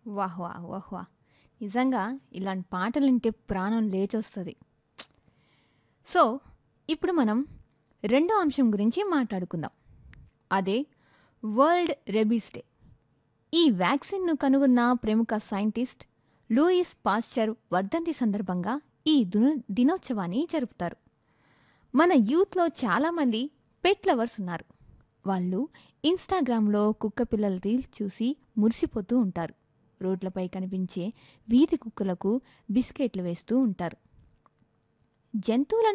వాహ్ వాహ్ వాహ్ వాహ్ నిజంగా ఇలాంటి పాటలు వింటే ప్రాణం లేచొస్తుంది సో ఇప్పుడు మనం రెండో అంశం గురించి మాట్లాడుకుందాం అదే వరల్డ్ రెబీస్ డే ఈ వ్యాక్సిన్ను కనుగొన్న ప్రముఖ సైంటిస్ట్ లూయిస్ పాస్చర్ వర్ధంతి సందర్భంగా ఈ దినో దినోత్సవాన్ని జరుపుతారు మన యూత్లో చాలామంది పెట్ లవర్స్ ఉన్నారు వాళ్ళు ఇన్స్టాగ్రామ్లో కుక్క పిల్లల రీల్స్ చూసి మురిసిపోతూ ఉంటారు రోడ్లపై కనిపించే వీధి కుక్కలకు బిస్కెట్లు వేస్తూ ఉంటారు జంతువులను